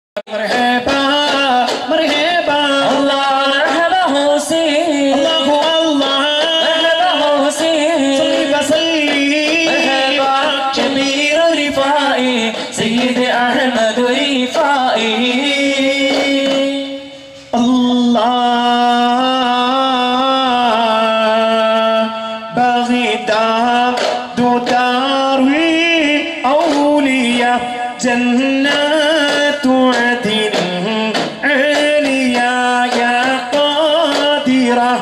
مرحبا مرحبا الله مرحبا حسين الله الله مرحبا حسين صلي وسلم مرحبا شبير رفائي سيد أحمد رفائي الله بغداد دار الأولياء جنات عدن عليا يا قادرة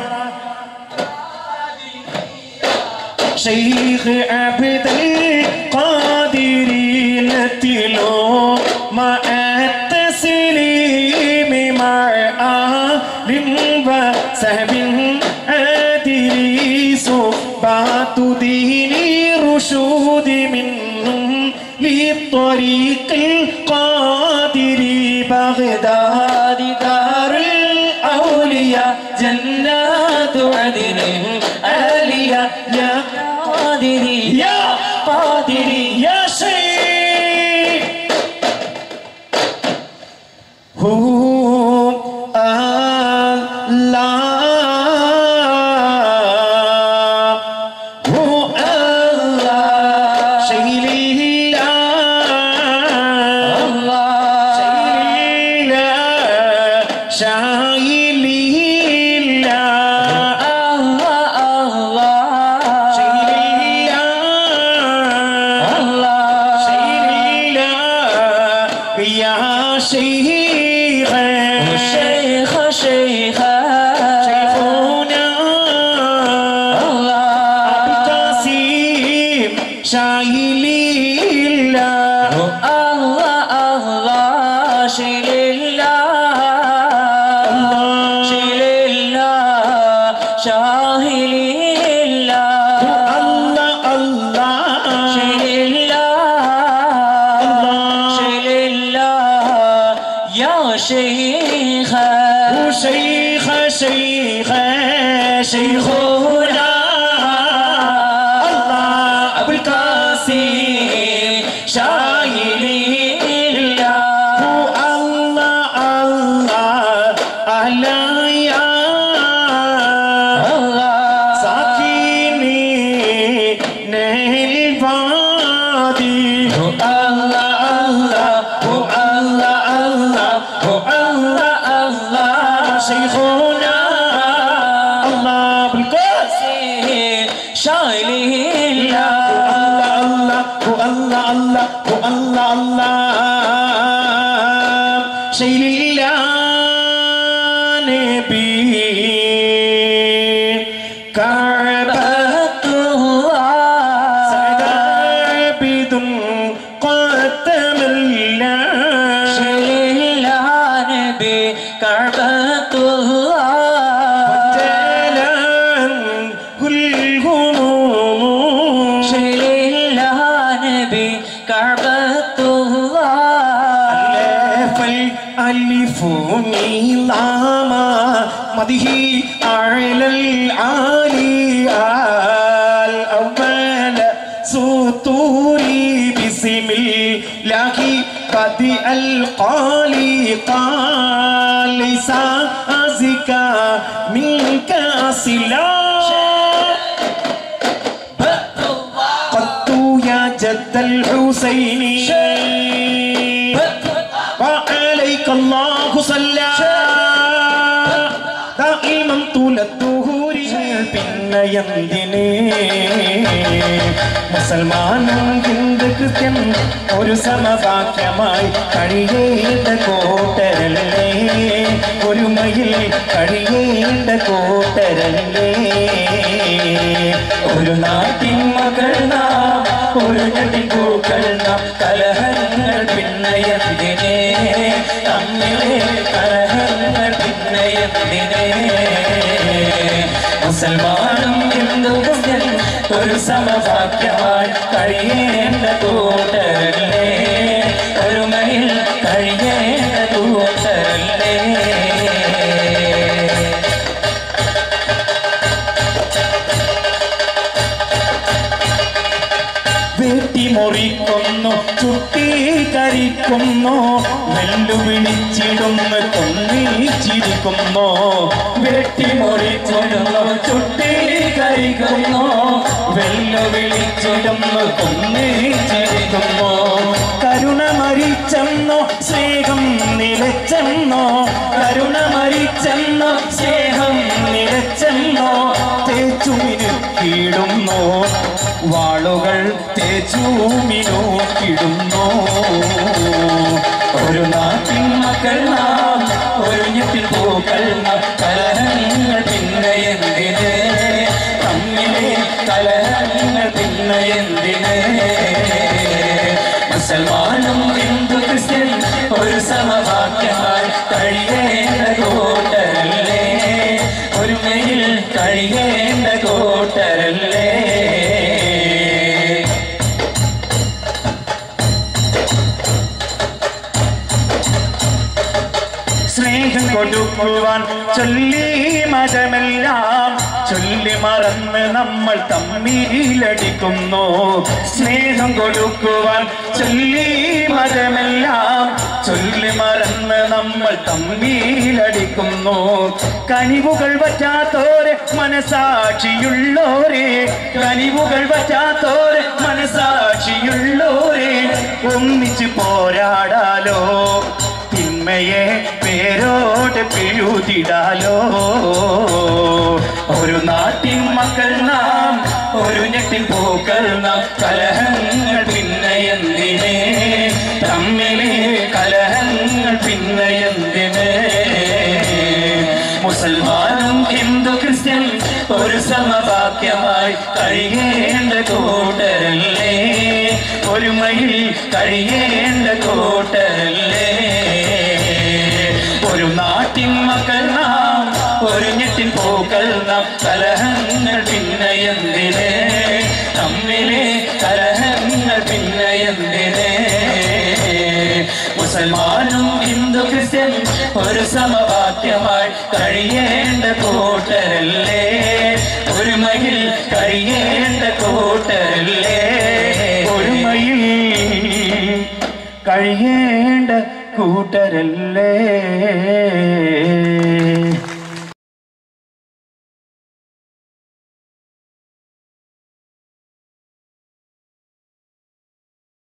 شيخ عبد القادر نتلو مع التسليم مع آل وسهب عادل صحبات دين رشود منهم للطريق القادر بغداد دار الأولياء جنات عدن عالية يا قادري يا قادري يا شيخ هو الله هو الله شيء لله الله شيء لله شيء لله الله الله شيء لله الله شيخ يا شيخ شيخ شيخ شيخنا الله القاسم شايل الله الله الله شيل الله شيل الله شاهل الله الله الله شيل الله شيل الله يا شيخ شيخ شيخ شيخنا الله أبو القاسم شايل الله الله الله أهلا يا ساكني نهل الوادي الله الله الله الله الله الله شيخنا الله بالقاسم شايل الله الله الله الله الله شيل الله نبي كعبة عابد قدم الله جلال الهموم ألف الألف نظاما مضيه أعلى العالي الأول سطوري بسم الله قد القالي قال ليس أزكى منك أصلا قدت يا جد الحسين وعليك الله صلى دائما طول الدهور പിന്നെ എന്തിന് മുസൽമാനും ഹിന്ദു ക്രിസ്ത്യൻ ഒരു സമവാക്യമായി കഴിയേണ്ട കൂട്ടരല്ലേ ഒരുമയിൽ കഴിയേണ്ട കൂട്ടരല്ലേ ഒരു നാട്ടിൻ മകൾ നാം ഒരു ഞെട്ടിൻ പൂക്കൾ നാം കലഹങ്ങൾ പിന്നെ എന്തിനെ തമ്മിലെ കലഹങ്ങൾ പിന്നെ എന്തിനെ മുസൽമാനും ഹിന്ദുവും ഒരു സമവാക്യമായി കഴിയേണ്ട കൂട്ടരല്ലേ ഒരുമയിൽ കഴിയേണ്ട കൂട്ടരല്ലേ വെട്ടിമുറിക്കുന്നു ചുട്ടീകരിക്കുന്നു വെല്ലുവിളിച്ചിടുന്ന് കൊന്നീച്ചിരിക്കുന്നു വെട്ടിമുറിച്ചിടുന്നു ചുട്ടീകരിക്കുന്നു വെല്ലുവിളിച്ചിടുന്നു കൊന്നീച്ചിരിക്കുന്നു കരുണ മരിച്ചെന്നോ സ്നേഹം നിലച്ചെന്നോ കരുണ മരിച്ചെന്നോ സ്നേഹം നിലച്ചെന്നോ തേച്ചുമിനുക്കിടുന്നു വാളുകൾ തേച്ചുമിനുക്കിടുന്നു ഒരു നാട്ടിൻ മക്കൾ നാം ഒരു ഞെട്ടിൽ പൂക്കൾ നാം കലഹങ്ങൾ പിന്നെ എന്തിന് തമ്മിലെ കലഹങ്ങൾ പിന്നെ എന്തിന് മുസൽമാനും ഹിന്ദു ക്രിസ്ത്യൻ ഒരു സമവാക്യമായി കഴിയേണ്ട കൂട്ടരല്ലേ ഒരുമയിൽ കഴിയേണ്ട കൂട്ടരല്ലേ സ്നേഹം കൊടുക്കുവാൻ ചൊല്ലി മതമെല്ലാം ചൊല്ലി മറന്ന് നമ്മൾ തമ്മിലടിക്കുന്നു സ്നേഹം കൊടുക്കുവാൻ ചൊല്ലി മതമെല്ലാം ചൊല്ലി മറന്ന് നമ്മൾ തമ്മിലടിക്കുന്നു കനിവുകൾ പറ്റാത്തോരെ മനസാക്ഷിയുള്ളോരെ കനിവുകൾ പറ്റാത്തോരെ മനസാക്ഷിയുള്ളോരെ ഒന്നിച്ച് പോരാടാലോ തിന്മയെ പേരോട് പിഴുതിടാലോ ഒരു നാട്ടിൻ മക്കൾ നാം ഒരു ഞെട്ടിൻ പൂക്കൾ നാം കലഹങ്ങൾ പിന്നെ എന്തിനെ തമ്മിലെ കലഹങ്ങൾ പിന്നെ എന്തിനെ മുസൽമാനും ഹിന്ദു ക്രിസ്ത്യൻ ഒരു സമവാക്യമായി കഴിയേണ്ട കൂട്ടരല്ലേ ഒരുമയിൽ കഴിയേണ്ട കൂട്ടരല്ലേ ഒരു നാട്ടിൻ മക്കൾ നാം ഒരു ഞെട്ടിൻ പൂക്കൾ നാം കലഹങ്ങൾ പിന്നെ എന്തിനെ തമ്മിലെ കലഹങ്ങൾ പിന്നെ എന്തിനെ മുസൽമാനും ഹിന്ദു ക്രിസ്ത്യൻ ഒരു സമവാക്യമായി കഴിയേണ്ട കൂട്ടരല്ലേ ഒരുമയിൽ കഴിയേണ്ട കൂട്ടരല്ലേ ഒരുമയിൽ കഴിയേണ്ട കൂട്ടരല്ലേ